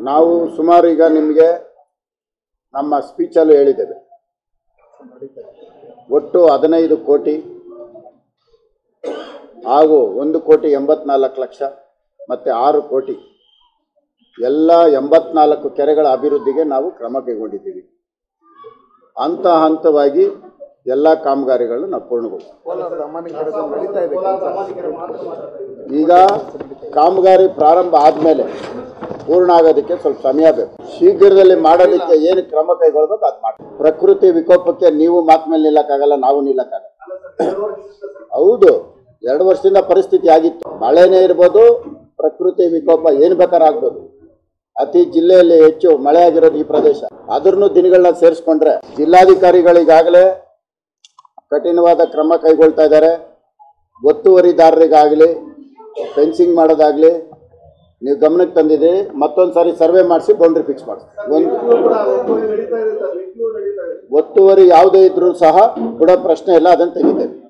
ನಾವು ಸುಮಾರು ಈಗ ನಿಮಗೆ ನಮ್ಮ ಸ್ಪೀಚಲ್ಲೂ ಹೇಳಿದ್ದೇವೆ ಒಟ್ಟು ಹದಿನೈದು ಕೋಟಿ ಹಾಗೂ ಒಂದು ಕೋಟಿ ಎಂಬತ್ನಾಲ್ಕು ಲಕ್ಷ ಮತ್ತು ಆರು ಕೋಟಿ ಎಲ್ಲ ಎಂಬತ್ನಾಲ್ಕು ಕೆರೆಗಳ ಅಭಿವೃದ್ಧಿಗೆ ನಾವು ಕ್ರಮ ಕೈಗೊಂಡಿದ್ದೀವಿ ಹಂತ ಹಂತವಾಗಿ ಎಲ್ಲ ಕಾಮಗಾರಿಗಳನ್ನು ನಾವು ಪೂರ್ಣಗೊಳಿಸ್ತೀವಿ ಕೋಲಾರದ ಅಮಾನಿ ಕಡೆ ನಡೀತಾ ಇದೆ ಕೆಲಸ ಈಗ ಕಾಮಗಾರಿ ಪ್ರಾರಂಭ ಆದಮೇಲೆ ಪೂರ್ಣ ಆಗೋದಕ್ಕೆ ಸ್ವಲ್ಪ ಸಮಯ ಬೇಕು ಶೀಘ್ರದಲ್ಲಿ ಮಾಡೋದಕ್ಕೆ ಏನು ಕ್ರಮ ಕೈಗೊಳ್ಬೇಕು ಅದು ಮಾಡಿ ಪ್ರಕೃತಿ ವಿಕೋಪಕ್ಕೆ ನೀವು ಮಾತು ಮೇಲೆ ನಿಲ್ಲಕ್ಕಾಗಲ್ಲ ನಾವು ನಿಲ್ಲಕ್ಕಾಗಲ್ಲ ಹೌದು ಎರಡು ವರ್ಷದಿಂದ ಪರಿಸ್ಥಿತಿ ಆಗಿತ್ತು ಮಳೆನೇ ಇರ್ಬೋದು ಪ್ರಕೃತಿ ವಿಕೋಪ ಏನು ಬೇಕಾದ್ರೆ ಆಗ್ಬೋದು ಅತಿ ಜಿಲ್ಲೆಯಲ್ಲಿ ಹೆಚ್ಚು ಮಳೆ ಆಗಿರೋದು ಈ ಪ್ರದೇಶ ಅದ್ರನ್ನು ದಿನಗಳನ್ನ ಸೇರಿಸ್ಕೊಂಡ್ರೆ ಜಿಲ್ಲಾಧಿಕಾರಿಗಳಿಗಾಗಲೇ ಕಠಿಣವಾದ ಕ್ರಮ ಕೈಗೊಳ್ತಾ ಇದ್ದಾರೆ ಒತ್ತುವರಿದಾರರಿಗಾಗಲಿ ಫೆನ್ಸಿಂಗ್ ಮಾಡೋದಾಗಲಿ ನೀವು ಗಮನಕ್ಕೆ ತಂದಿದ್ದೀರಿ ಮತ್ತೊಂದು ಸಾರಿ ಸರ್ವೆ ಮಾಡಿಸಿ ಬೌಂಡ್ರಿ ಫಿಕ್ಸ್ ಮಾಡಿ ಒಂದು ಒತ್ತುವರಿ ಯಾವುದೇ ಇದ್ರೂ ಸಹ ಬಿಡೋ ಪ್ರಶ್ನೆ ಇಲ್ಲ ಅದನ್ನು ತೆಗಿತೇವೆ